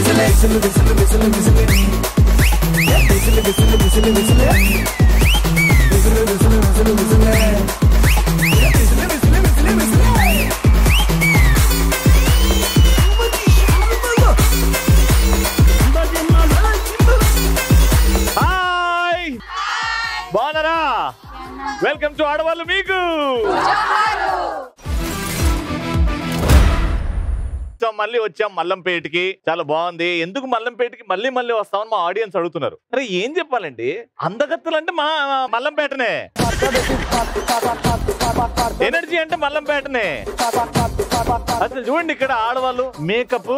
విసిలే విసిలు విసిలు విసిలు విసిలే విసిలు విసిలు విసిలు విసిలే విసిలు విసిలు విసిలు విసిలే విసిలు విసిలు విసిలు విసిలే హాయ్ బాగున్నారా వెల్కమ్ టు ఆడవాళ్ళు మీకు సో మళ్ళీ వచ్చాం మల్లంపేటకి చాలా బాగుంది ఎందుకు మల్లంపేటకి మళ్ళీ మళ్ళీ వస్తామని మా ఆడియన్స్ అడుగుతున్నారు అరే ఏం చెప్పాలండి అందగత్తులు అంటే మా మల్లంపేటనే ఎనర్జీ అంటే మల్లంపేటనే అసలు చూడండి ఇక్కడ ఆడవాళ్ళు మేకప్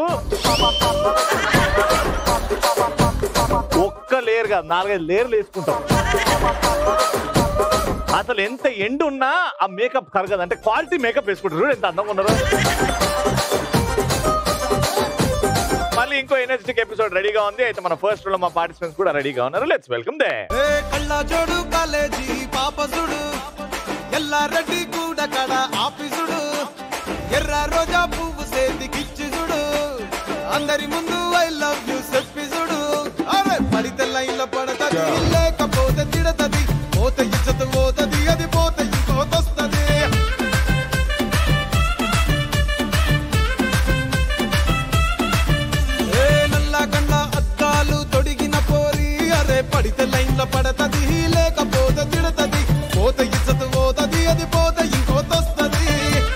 ఒక్క లేయర్ కాదు నాలుగైదు లేయర్లు వేసుకుంటాం అసలు ఎంత ఎండు ఉన్నా ఆ మేకప్ కరగదు అంటే క్వాలిటీ మేకప్ వేసుకుంటారు చూడు ఎంత అందంగా ఉన్నారో మళ్ళీ ఇంకో ఎనర్జెటిక్ ఎపిసోడ్ రెడీగా ఉంది అయితే మన ఫస్ట్ లో మా పార్టిసిపెంట్స్ కూడా రెడీగా ఉన్నారు లెట్స్ వెల్కమ్ దే ఏ కళ్ళ జోడు కాలేజీ పాపసుడు ఎల్లారెడ్డి కూడా కడ ఆఫీసుడు ఎర్ర రోజా పువ్వు సేతికిచ్చి చూడు అందరి ముందు ఐ లవ్ యూ చెప్పి చూడు అరే పడితే లైన్ లో పడతది లేకపోతే తిడతది పోతే ఇచ్చత పోతది అది పోతే ఇంకోతొస్తది ఏ నల్ల గండ్ల అద్దాలు తొడిగిన పోరి అరే పడితే లైన్ లో పడతది లేకపోతే తిడతది పోతే ఇచ్చత పోతది అది పోతే ఇంకోతొస్తది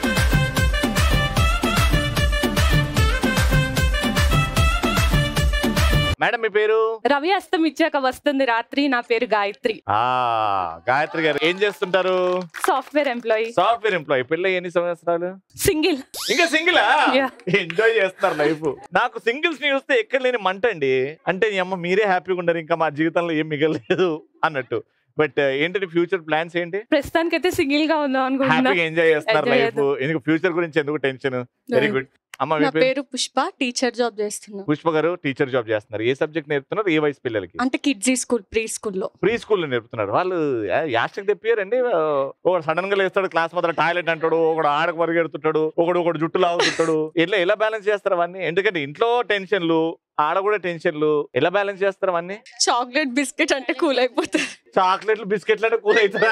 మేడం మీ పేరు రవి అస్తం ఇచ్చాక వస్తుంది రాత్రి నా పేరు గాయత్రి ఆ గాయత్రి గారు ఏం చేస్తుంటారు సాఫ్ట్వేర్ ఎంప్లాయీ సాఫ్ట్వేర్ ఎంప్లాయీ పెళ్ళి ఎన్ని సంవత్సరాలు సింగిల్ ఇంకా సింగిలా Yeah. ఎంజాయ్ చేస్తున్నారు లైఫ్ నాకు సింగిల్స్ ని చూస్తే ఎక్కడ లేని మంట అండి అంటే నీ అమ్మ మీరే హ్యాపీగా ఉండరు ఇంకా మా జీవితంలో ఏం మిగలలేదు అన్నట్టు బట్ ఏంటంటే ఫ్యూచర్ ప్లాన్స్ ఏంటి ప్రస్తుతానికైతే సింగిల్ గా ఉందాం అనుకుంటున్నా హ్యాపీగా ఎంజాయ్ చేస్తున్నారు Enjoy లైఫ్ ఎందుకు ఫ్యూచర్ గురించి ఎందుకు టెన్షన్ వెరీ గుడ్ అమ్మ మీ నా పేరు పేరు పుష్ప టీచర్ జాబ్ చేస్తున్నా పుష్ప గారు టీచర్ జాబ్ చేస్తున్నారు ఏ సబ్జెక్ట్ నేర్పుతున్నారు ఏ వయసు పిల్లలకి అంటే కిడ్జీ స్కూల్ ప్రీ స్కూల్లో ప్రీ స్కూల్లో నేర్పుతున్నారు వాళ్ళు యాస్టిక్ తెప్పారండి ఒకడు సడన్ గా లేస్తాడు క్లాస్ మొదల టాయిలెట్ అంటాడు ఒకడు ఆడకు పరిగెడుతుంటాడు ఒకడు ఒకడు జుట్టు లాగుతుంటాడు ఎట్లా ఎలా బ్యాలెన్స్ చేస్తారు అవన్నీ ఎందుకంటే ఇంట్లో టెన్షన్లు ఆడ కూడా టెన్షన్లు ఎలా బ్యాలెన్స్ చేస్తారు అవన్నీ చాక్లెట్ బిస్కెట్ అంటే కూల్ అయిపోతుంది చాక్లెట్లు బిస్కెట్లు అంటే కూల్ అవుతారా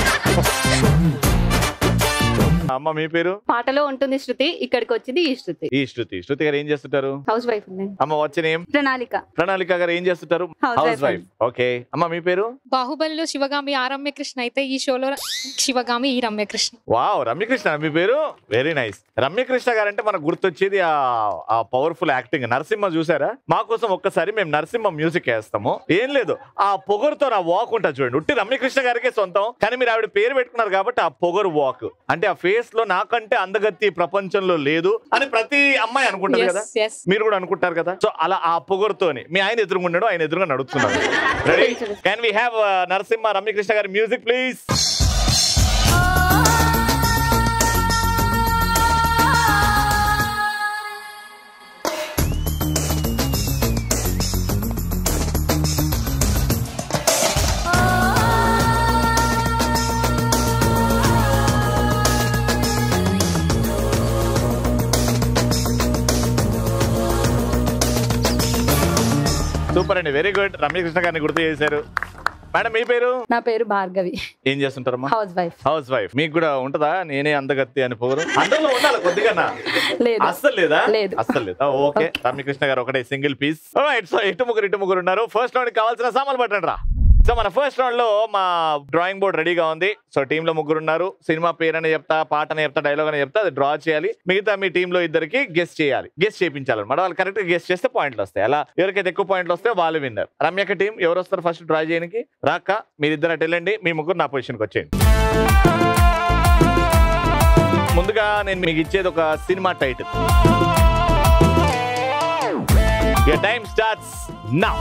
అమ్మ మీ పేరు పాటలో ఉంటుంది శృతి ఇక్కడికి వచ్చింది ఈ శృతి ఈ శృతి శృతి గారు ఏం చేస్తుంటారు హౌస్ వైఫ్ ఉంది అమ్మ వచ్చిన ఏం ప్రణాళిక ప్రణాళిక గారు ఏం చేస్తుంటారు House house wife wife okay అమ్మ మీ పేరు బాహుబలిలో శివగామి ఆ రమ్యకృష్ణ అయితే ఈ షోలో శివగామి ఈ రమ్యకృష్ణ వావ్ రమ్యకృష్ణ మీ పేరు వెరీ నైస్ రమ్యకృష్ణ గారు అంటే మనకు గుర్తొచ్చేది ఆ ఆ పవర్ఫుల్ యాక్టింగ్ నరసింహ చూసారా మా కోసం ఒక్కసారి మేము నరసింహ మ్యూజిక్ వేస్తాము ఏం లేదు ఆ పొగరుతో నా వాక్ ఉంటుంది చూడండి ఉట్టి రమ్యకృష్ణ గారికే సొంతం కానీ మీరు ఆవిడ పేరు పెట్టుకున్నారు కాబట్టి ఆ పొగరు వాక్ అంటే ఆ ఫేస్ లో నాకంటే అందగత్తి ఈ ప్రపంచంలో లేదు అని ప్రతి అమ్మాయి అనుకుంటారు కదా ఎస్ ఎస్ మీరు కూడా అనుకుంటారు కదా సో అలా ఆ పొగరుతోని మీ ఆయన ఎదురుగున్నాడు ఆయన ఎదురుగా నడుస్తున్నారు ready can we have Narasimha Ramyakrishna గారి మ్యూజిక్ ప్లీజ్ సూపర్ అండి వెరీ గుడ్ రమ్యకృష్ణ గారిని గుర్తు చేశారు మేడం మీ పేరు నా పేరు భార్గవి ఏం చేస్తుంటారమ్మా హౌస్ వైఫ్ హౌస్ వైఫ్ మీకు కూడా ఉంటదా నేనే అందగత్తి అని పోరు అందులో ఉండాలి కొద్దిగా లేదు అస్సలు లేదా లేదు. అస్సలు లేదా ఓకే రమ్యకృష్ణ గారు ఒకటే సింగిల్ పీస్ రైట్ సో ఇటు ముగ్గురు ఇటు ముగ్గురు ఉన్నారు ఫస్ట్ రౌండ్ కావాల్సిన సామాన్లు పట్టండి రా సో మన ఫస్ట్ రౌండ్ లో మా డ్రాయింగ్ బోర్డ్ రెడీగా ఉంది సో టీమ్ లో ముగ్గురు ఉన్నారు సినిమా పేరు అని చెప్తా పాట అని చెప్తా డైలాగ్ అని చెప్తా అది డ్రా చేయాలి మిగతా మీ టీమ్ లో ఇద్దరికి గెస్ట్ చేయాలి గెస్ట్ చేయించాలన్నమాట వాళ్ళు కరెక్ట్ గెస్ట్ చేస్తే పాయింట్లు వస్తాయి అలా ఎవరికైతే ఎక్కువ పాయింట్లు వస్తే వాళ్ళు విన్నర్ రమ్యక టీం ఎవరు వస్తారు ఫస్ట్ డ్రా చేయడానికి రాక మీరిద్దరు అటు వెళ్ళండి మీ ముగ్గురు నా పొజిషన్కి వచ్చేయండి ముందుగా నేను మీకు ఇచ్చేది ఒక cinema title Your time starts now.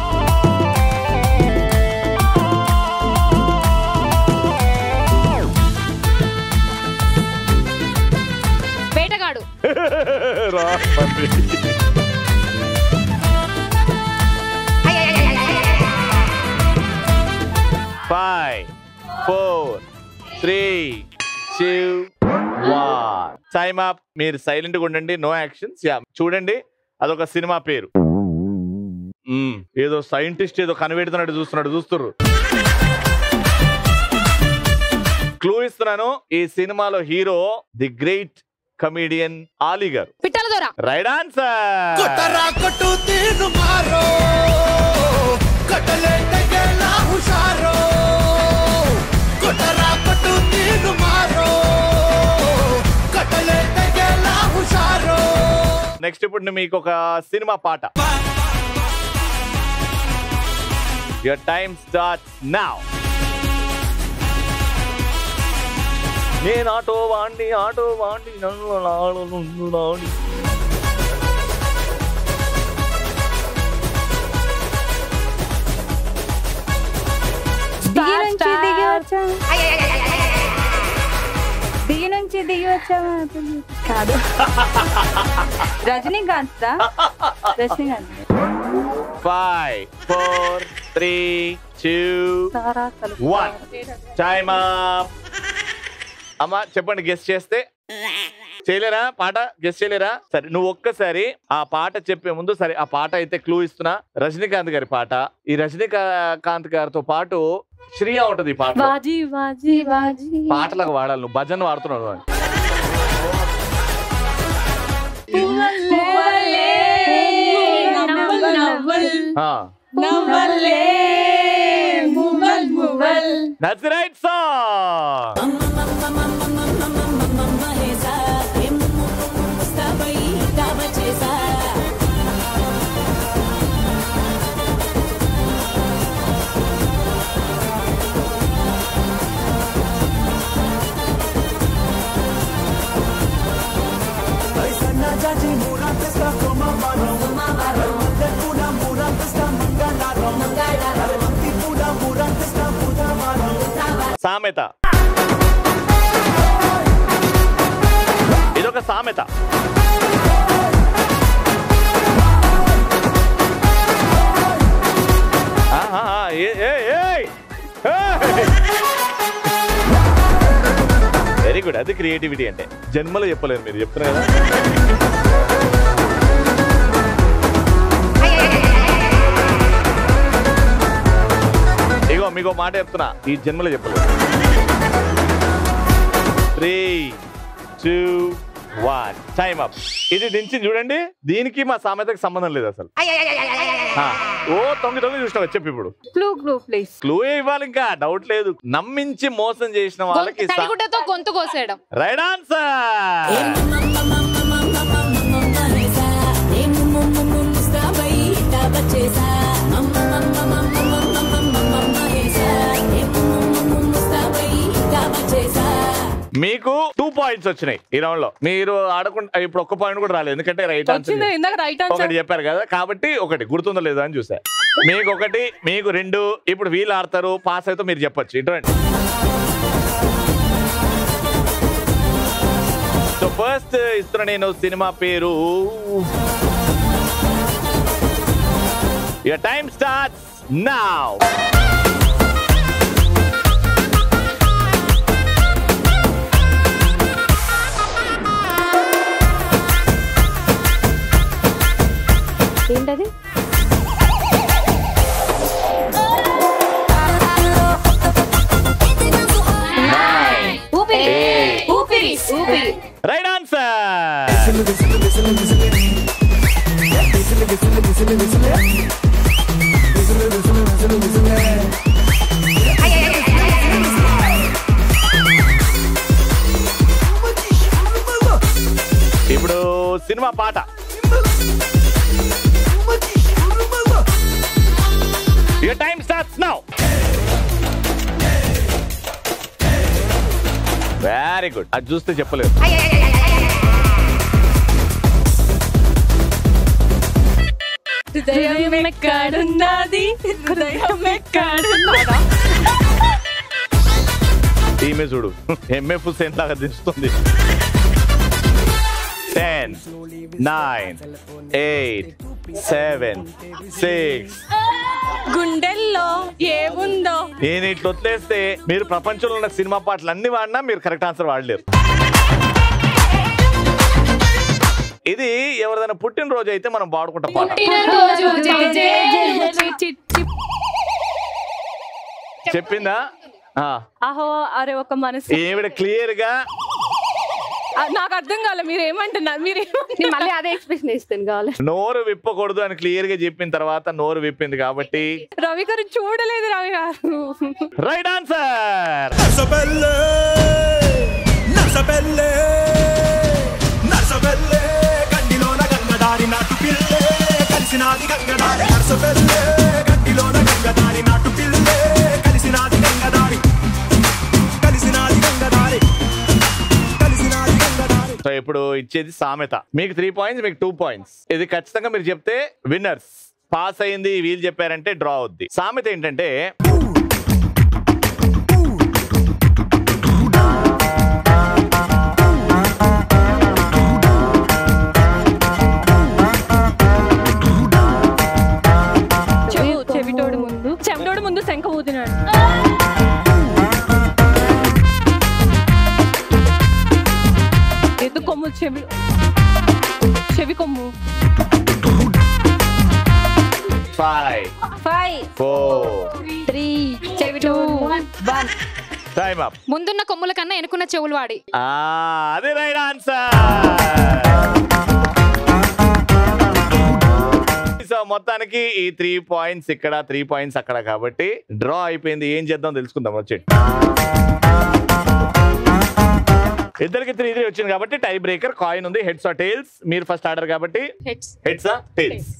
వేటగాడు రా పంది. Five, four, three, two, one. Time up. మీరు సైలెంట్ గా ఉండండి నో యాక్షన్స్ యా చూడండి అదొక సినిమా పేరు మ్మ్. ఏదో సైంటిస్ట్ ఏదో కనిపెడుతున్నాడు చూస్తున్నాడు చూస్తుర్రు క్లూ ఇస్తున్నాను ఈ సినిమాలో hero the great comedian Ali గారు పిట్టల దొర రైట్ ఆన్సర్ కొట్టరా కొట్టు తీరు మారో కొట్టలే తగ్గేలా హుషారో కొట్టరా కొట్టు తీరు మారో కొట్టలే తగ్గేలా హుషారో నెక్స్ట్ ఇప్పుడు మీకు ఒక సినిమా పాట యువర్ టైమ్ స్టార్ట్స్ నౌ నేను ఆటో వాండి ఆటో వాండి నన్ను నాడు నుండు నాడి. దిగి నుంచి దిగి వచ్చా దిగి నుంచి దిగి వచ్చావా కాదు Rajinikanth Rajinikanth five four three two సారా కలుపు వన్ టైమ్ అప్ అమ్మా చెప్పండి గెస్ట్ చేస్తే చేయలేరా పాట గెస్ట్ చేయలేరా సరే నువ్వు ఒక్కసారి ఆ పాట చెప్పే ముందు సరే ఆ పాట అయితే క్లూ ఇస్తున్నా రజనీకాంత్ గారి పాట ఈ రజనీకాంత్ గారితో పాటు శ్రీయ ఉంటది ఈ పాట వాజీ వాజీ వాజీ పాటలకు వాడాలి నువ్వు భజన వాడుతున్నావు అని. ఆ That's the right song. సామెత ఇదొక సామెత ఆహా, ఏ- ఏ- ఏయ్! ఏయ్! వెరీ గుడ్ అది క్రియేటివిటీ అంటే జన్మలో చెప్పలేరు మీరు చెప్తున్నారు కదా ఇగో మీకు మాట చెప్తున్నా ఈ జన్మలో చెప్పలేదు three two one time up ఇది దించి చూడండి దీనికి మా సామెతకి సంబంధం లేదు అసలు ఆ, ఓ తొంగి తొంగి చూసినావు చెప్పు ఇప్పుడు క్లూ క్లూ ప్లీజ్ క్లూ ఇవ్వాలి ఇంకా డౌట్ లేదు నమ్మించి మోసం చేసిన వాళ్ళకి గొంతు- తడిగుడ్డతో గొంతు కోసేయడం రైట్ ఆన్సర్ మీకు టూ పాయింట్స్ వచ్చినాయి ఈ రౌండ్ లో మీరు ఆడకుండా ఇప్పుడు ఒక్క పాయింట్ కూడా రాలేదు ఎందుకంటే రైట్ వచ్చింది ఆన్సర్ ఇందాక రైట్ ఒకటి ఆన్సర్ చెప్పారు కదా కాబట్టి ఒకటి గుర్తుందో లేదో అని చూసా మీకు ఒకటి మీకు రెండు ఇప్పుడు వీళ్ళు ఆడతారు పాస్ అయితే మీరు చెప్పొచ్చు ఇటువంటి సో ఫస్ట్ ఇస్తున్న నేను సినిమా పేరు Your time starts now. ఏంటది ఊపిరి Eight. ఊపిరి ఊపిరి Right answer. విసిలు విసిలు విసిలు విసిలు విసిలు విసిలు విసిలు విసిలు విసిలు విసిలు విసిలు విసిలు ఇప్పుడు సినిమా పాట Your time starts now. Very good అది చూస్తే చెప్పలేదు హృదయం ఎక్కడున్నది హృదయం ఎక్కడున్నదా ఈమె చూడు ఎంఎఫ్ హుసేన్ లాగా దించుతుంది ten nine eight seven six గుండెల్లో ఏముందో నేను ఇట్లా వదిలేస్తే మీరు ప్రపంచంలో ఉన్న సినిమా పాటలు అన్ని వాడినా మీరు కరెక్ట్ ఆన్సర్ వాడలేరు ఇది ఎవరిదైనా పుట్టినరోజు అయితే మనం పాడుకుంటాం పాట చెప్పిందా ఆ, అహో అరే ఒక మనసు ఈవిడ క్లియర్ గా ఆ, నాకు అర్థం కాలే మీరు ఏమంటున్నారు మీరు నేను మళ్ళీ అదే ఎక్స్ప్రెషన్ ఇస్తాను కావాలి నోరు విప్పకూడదు అని క్లియర్ గా చెప్పిన తర్వాత నోరు విప్పింది కాబట్టి రవి గారు చూడలేదు రవి గారు రైట్ ఆన్సర్ నర్సబెల్లే నర్సబెల్లే నర్సబెల్లే గండిలోన గంగదారి నాటు పిల్లే కలిసినాది గంగదారి నర్సబెల్లే గండిలోన గంగదారి నాటు పిల్లే కలిసినాది గంగదారి కలిసినాది గంగదారి కలిసినాది గంగదారి సో ఇప్పుడు ఇచ్చేది సామెత మీకు త్రీ పాయింట్స్ మీకు టూ పాయింట్స్ ఇది ఖచ్చితంగా మీరు చెప్తే విన్నర్స్ పాస్ అయింది వీళ్ళు చెప్పారంటే డ్రా అవుద్ది సామెత ఏంటంటే చెవు చెవిటోడు ముందు చెవిటోడు ముందు శంఖ ఊదినాడు ఎద్దు కొమ్ము చెవి చెవి కొమ్ము five five four three two one time up ముందున్న కొమ్ముల కన్నా ఎనుకున్న చెవులు వాడి అదే రైట్ ఆన్సర్ సో మొత్తానికి ఈ త్రీ పాయింట్స్ ఇక్కడ త్రీ పాయింట్స్ అక్కడ కాబట్టి డ్రా అయిపోయింది ఏం చేద్దాం తెలుసుకుందాం వచ్చి ఇద్దరికి త్రీ త్రీ వచ్చింది కాబట్టి టై బ్రేకర్ కాయిన్ ఉంది హెడ్స్ ఆ టైల్స్ మీరు ఫస్ట్ ఆర్డర్ కాబట్టి హెడ్స్ హెడ్స్ ఆ టైల్స్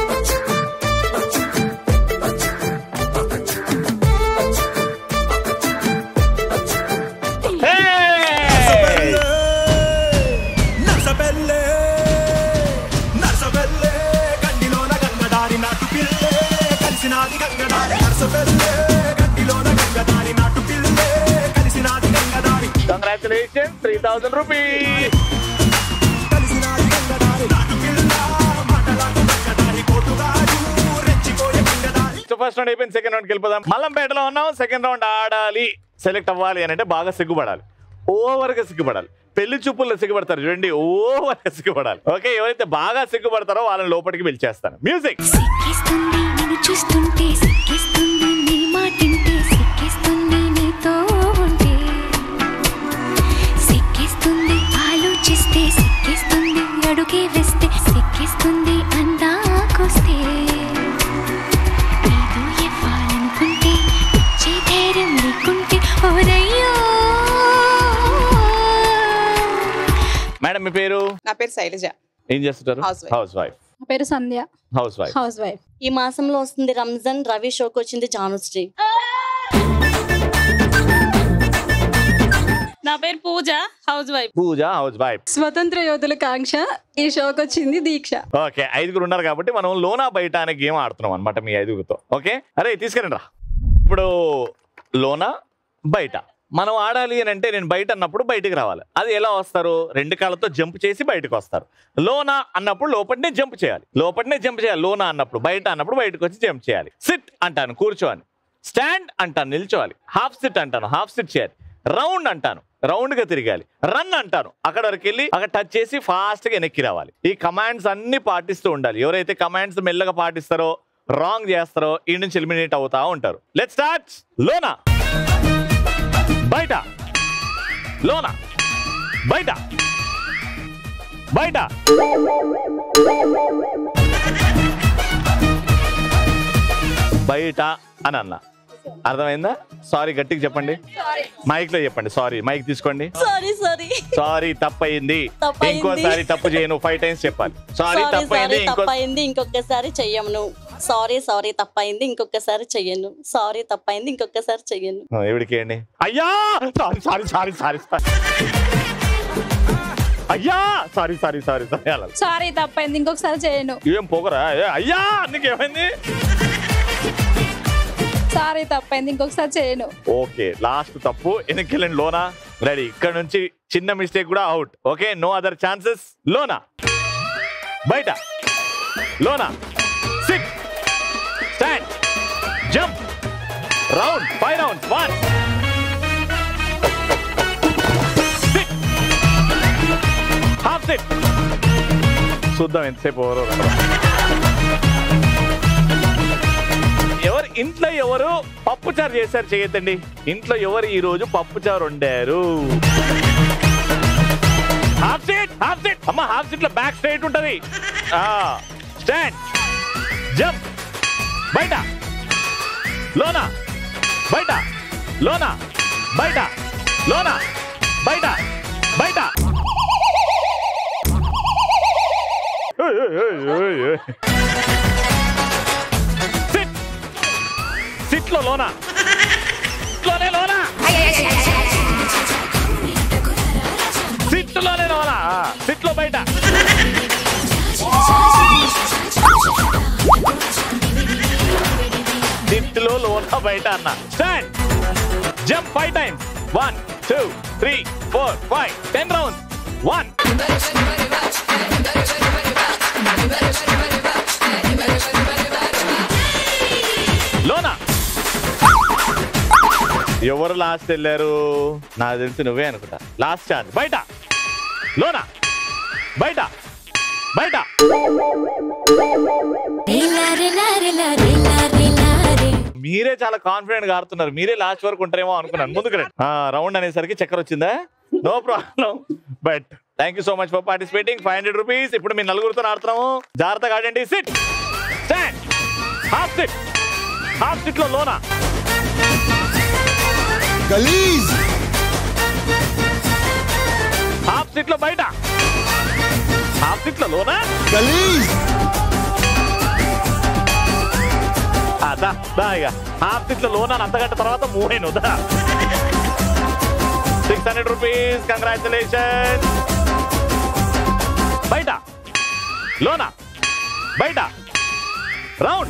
నర్సబెల్లే నర్సబెల్లే గండిలోన గంగదారి నాటు పిల్లే కలిసినాది గంగదారి నర్సబెల్లే గండిలోన గంగదారి నాటు పిల్లే కలిసినాది గంగదారి కంగ్రాచులేషన్ త్రీ థౌసండ్ రూపీస్ కలిసినాది గంగదారి నాటు పిల్ల మాటలాకు గంగదారి కోటుగాడు రెచ్చిపోయే గంగదారి సో ఫస్ట్ రౌండ్ అయిపోయింది సెకండ్ రౌండ్కి వెళ్ళిపోదాం మల్లంపేటలో ఉన్నాం సెకండ్ రౌండ్ ఆడాలి సెలెక్ట్ అవ్వాలి అని అంటే బాగా సిగ్గుపడాలి ఓవర్గా సిగ్గుపడాలి పెళ్లి చూపుల్లో సిగ్గుపడతారు చూడండి ఓవర్గా సిగ్గుపడాలి ఓకే ఎవరైతే బాగా సిగ్గుపడతారో వాళ్ళని లోపలికి పిలిచేస్తాను మ్యూజిక్ సిక్కిస్తుంది నిన్ను చూస్తుంటే సిక్కిస్తుంది నీ మాటింటే సిక్కిస్తుంది నీతో ఉంటే సిక్కిస్తుంది ఆలోచిస్తే సిక్కిస్తుంది అడుగే వేస్తే సిక్కిస్తుంది అందాకొస్తే ఏదో ఇవ్వాలనుకుంటే ఇచ్చే ధైర్యం లేకుంటే ఓరయ్యో మేడం మీ పేరు నా పేరు శైలజ ఏం చేస్తుంటారు House wife. హౌస్ వైఫ్ నా పేరు Sandhya house wife house wife ఈ మాసంలో వస్తుంది రంజాన్ రవి షోకి వచ్చింది జానుశ్రీ నా పేరు Pooja house wife Pooja house wife స్వతంత్ర యోధుల కాంక్ష ఈ షోకి వచ్చింది దీక్ష ఓకే ఐదుగురు ఉన్నారు కాబట్టి మనం లోనా బయట అనే గేమ్ ఆడుతున్నాం అనమాట మీ ఐదుగురితో ఓకే అరే తీసుకురండి రా ఇప్పుడు లోనా బయట మనం ఆడాలి అని అంటే నేను బయట అన్నప్పుడు బయటికి రావాలి అది ఎలా వస్తారు రెండు కాళ్ళతో జంప్ చేసి బయటకు వస్తారు లోనా అన్నప్పుడు లోపలనే జంప్ చేయాలి లోపలనే జంప్ చేయాలి లోనా అన్నప్పుడు బయట అన్నప్పుడు బయటకు వచ్చి జంప్ చేయాలి సిట్ అంటాను కూర్చోని స్టాండ్ అంటాను నిల్చోవాలి హాఫ్ సిట్ అంటాను హాఫ్ సిట్ చేయాలి రౌండ్ అంటాను రౌండ్ గా తిరగాలి రన్ అంటాను అక్కడ వరకు వెళ్ళి అక్కడ టచ్ చేసి ఫాస్ట్ గా వెనక్కి రావాలి ఈ కమాండ్స్ అన్ని పాటిస్తూ ఉండాలి ఎవరైతే కమాండ్స్ మెల్లగా పాటిస్తారో రాంగ్ చేస్తారో ఈ నుంచి ఎలిమినేట్ అవుతా ఉంటారు లెట్ స్టార్ట్ లోనా బయట లోనా బయట బయట బయట అని అన్న అర్థమైందా సారీ గట్టిగా చెప్పండి మైక్ లో చెప్పండి సారీ మైక్ తీసుకోండి సారీ సారీ సారీ తప్పయింది తప్పయింది. ఇంకోసారి తప్పు చేయను ఫైవ్ టైమ్స్ చెప్పాలి సారీ సారీ తప్పయింది సారీ ఇంకో తప్పైంది ఇంకొకసారి చెయ్యను సారీ సారీ తప్పైంది ఇంకొకసారి చెయ్యను సారీ తప్పైంది ఇంకొకసారి చెయ్యను ఆ, ఎవడికేయండి అయ్యా sorry sorry sorry sorry sorry అయ్యా సారీ సారీ సారీ సారీ అలా సారీ తప్పైంది ఇంకొకసారి చేయను ఏం పొగరా ఏ, అయ్యా నీకేమైంది సారీ తప్పైంది ఇంకొకసారి చేయను ఓకే లాస్ట్ తప్పు వెనక్కి లోనా రెడీ ఇక్కడ నుంచి చిన్న మిస్టేక్ కూడా out okay no other chances లోనా బయట లోనా sit stand jump round five rounds one half sit చూద్దాం ఎంతసేపు ఎవరు ఎవరు ఇంట్లో ఎవరు పప్పు చారు చేశారు చేయొద్దండి ఇంట్లో ఎవరు ఈ రోజు పప్పు చారు వండారు హాఫ్ సీట్ హాఫ్ సీట్ అమ్మ హాఫ్ సీట్ లో బ్యాక్ స్ట్రైట్ ఉంటది స్టాండ్ జంప్ బయట లోన బయట లోన బయట లోన బయట బయట ఏయ్, ఏయ్, ఏయ్, ఏయ్, ఏయ్. సిట్ సిట్ లో లోన లోనే లోన సిట్ లోనే లోన సిట్ లో బయట సిట్ లో లోన బయట అన్న stand jump five times one two three four five ten rounds one లోనా ఎవరు లాస్ట్ వెళ్ళారు నాకు తెలిసి నువ్వే అనుకుంటా లాస్ట్ ఛాన్స్ బయట లోనా బయట బయట మీరే చాలా కాన్ఫిడెంట్ గా ఆడుతున్నారు మీరే లాస్ట్ వరకు ఉంటారేమో అనుకున్నాను ముందుకు రండి రౌండ్ అనేసరికి చక్కర వచ్చిందా no problem but thank you so much for participating five hundred rupees ఇప్పుడు మీ నలుగురితో ఆడుతున్నాము జాగ్రత్తగా ఆడండి sit stand half sit half sit లో లోనా గలీజ్ హాఫ్ సిట్ లో బయట హాఫ్ సిట్ లో లోనా గలీజ్ ఆ, దా దా ఇక హాఫ్ సిట్ లో లోనా అంతగంట తర్వాత మూవ్ అయిన దా సిక్స్ హండ్రెడ్ రూపీస్ కంగ్రాచులేషన్ బయట లోనా బయట రౌండ్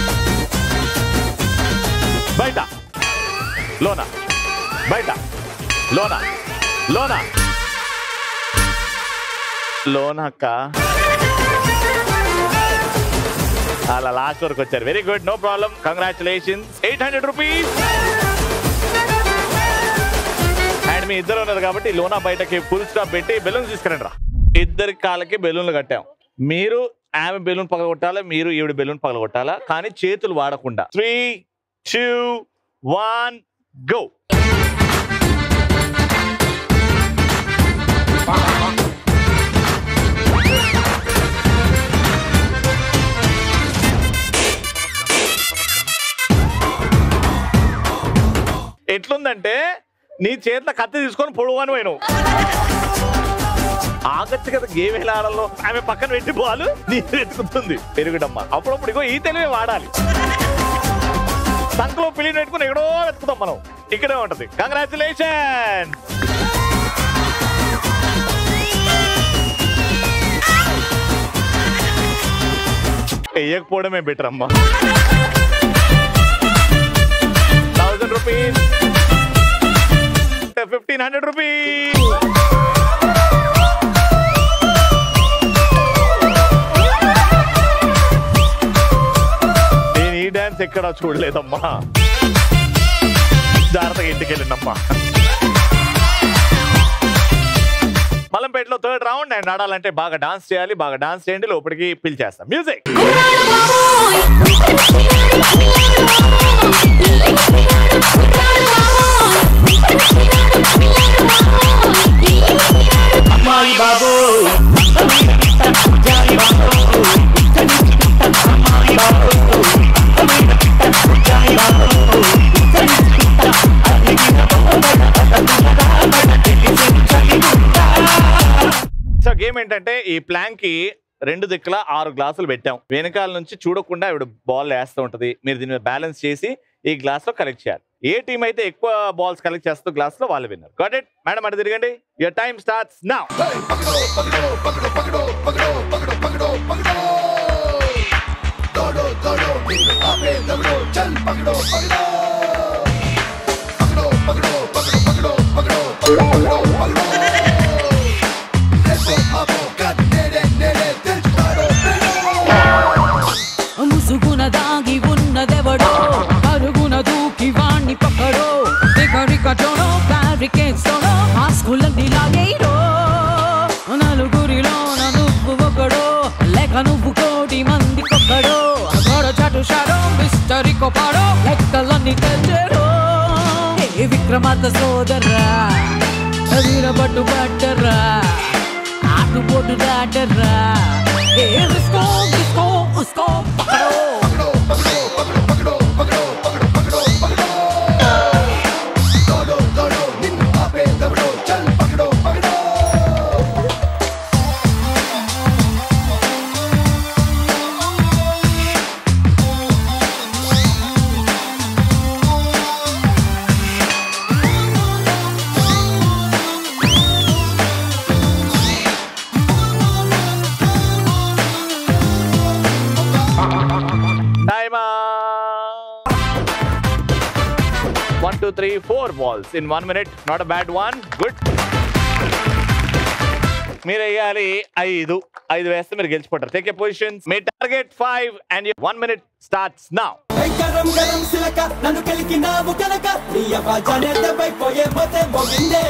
బయట లోనా బయట లోనా లోనా లోనా అక్క అలా లాస్ట్ వరకు వచ్చారు very good no problem congratulation eight hundred rupees and మీ ఇద్దరు ఉన్నారు కాబట్టి లోనా బయటకి ఫుల్ స్టాప్ పెట్టి బెలూన్స్ తీసుకురండి రా ఇద్దరి కాళ్ళకి బెలూన్లు కట్టాం మీరు ఆమె బెలూన్ పగలగొట్టాలా మీరు ఈవిడ బెలూన్ పగలగొట్టాలా కానీ చేతులు వాడకుండా త్రీ టూ వన్ గో ఎట్లుందంటే నీ చేతిలో కత్తి తీసుకొని పొడువని పోయినావు ఆగచ్చు కదా గేమ్ ఎలా ఆడాలో ఆమె పక్కన పెట్టి బాలు నీరు ఎత్తుకుతుంది పెరుగుడమ్మ అప్పుడప్పుడు ఇగో ఈ తెలివే వాడాలి సంకలో పిల్లి పెట్టుకుని ఎక్కడో వెతుకుతాం మనం ఇక్కడే ఉంటది కంగ్రాచులేషన్ వేయకపోవడమే బెటర్ అమ్మా thousand rupees fifteen hundred rupees నేను ఈ డాన్స్ ఎక్కడ చూడలేదమ్మా జాగ్రత్తగా ఇంటికి వెళ్ళిందమ్మా మలంపేటలో థర్డ్ రౌండ్ అండ్ ఆడాలంటే బాగా డాన్స్ చేయాలి బాగా డాన్స్ చేయండి లోపలికి పిలిచేస్తాం మ్యూజిక్ సో గేమ్ ఏంటంటే ఈ ప్లాన్ కి రెండు దిక్కుల ఆరు గ్లాసులు పెట్టాం వెనకాల నుంచి చూడకుండా ఆవిడ బాల్ వేస్తూ ఉంటది మీరు దీని మీద బ్యాలెన్స్ చేసి ఈ గ్లాస్ లో కలెక్ట్ చేయాలి ఏ టీం అయితే ఎక్కువ బాల్స్ కలెక్ట్ చేస్తూ గ్లాస్ లో వాళ్ళు విన్నారు గాట్ ఇట్ మేడం అటు తిరగండి యువర్ టైం స్టార్ట్స్ నౌ ముసుగున దాగి ఉన్నదెవడో పరుగున దూకి వాణ్ణి పక్కడో రికటోనో బ్యారికేడ్స్ తోనో ఆ స్కూల్ లాగేయడో నలుగురిలో నువ్వు ఒకడో నువ్వు కోటి మంది కొక్కడో గోడ చాటు షాడో మిస్టరీ కొపాడో లెక్కలన్నీ తెచ్చరో ఏ విక్రమార్క సోదరా వీరబట్టు పట్టరా ఆటుపోటు దాటరా ఏ రిస్కో డిస్కో ఉస్కో పకడో Time One, two, three, four balls in one minute. Not a bad one. Good. మీరు వేయాలి ఐదు ఐదు వేస్తే మీరు గెలిచిపోతారు టేక్ ఏ పొజిషన్స్ మీ target five and one minute starts now గరం గరం సిలక నన్ను కెలికినావు కనుక నీ అబ్బాజానే దెబ్బైపోయే పోతే మోగిందే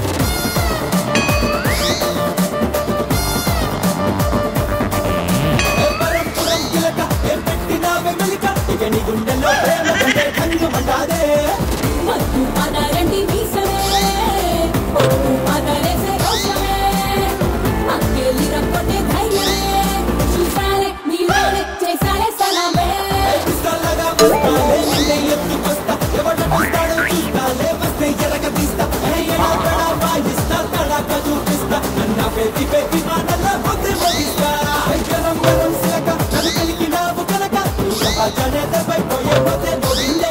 ఏ పరం పురం కిలక ఏం పెట్టినావే మెలిక ఇక నీ గుండెల్లో ప్రేమ కంటే కంగమంటాదే మత్తు పదరండి మీసమే పొట్టు పదరేసే రోషమే అక్కేలి రప్పటే ధైర్యమే చూసాలే నీలోనే చేసాలే సలామే పిస్తాలగా వస్తాలే నిన్నే ఎత్తుకొస్తా ఎవడ వస్తాడో చూస్తాలే వస్తే ఎరగ తీస్తా ఎడా పెడా వాయిస్తా తడాక చూపిస్తా నన్న పెట్టి పెట్టి మాటల బుద్ధి మోగిస్తా గరం గరం సిలక నన్ను కెలికినావు కనుక నీ అబ్బాజానే దెబ్బైపోయే పోతే మోగిందే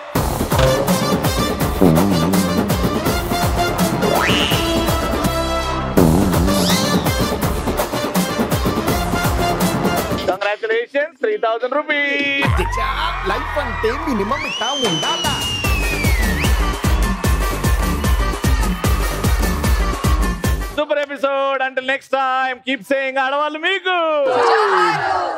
congratulation three thousand rupees life అంటే మినిమం ఇట్టా ఉండాలా సూపర్ ఎపిసోడ్ అంటే నెక్స్ట్ టైం కీప్ సేయింగ్ ఆడవాళ్ళు మీకు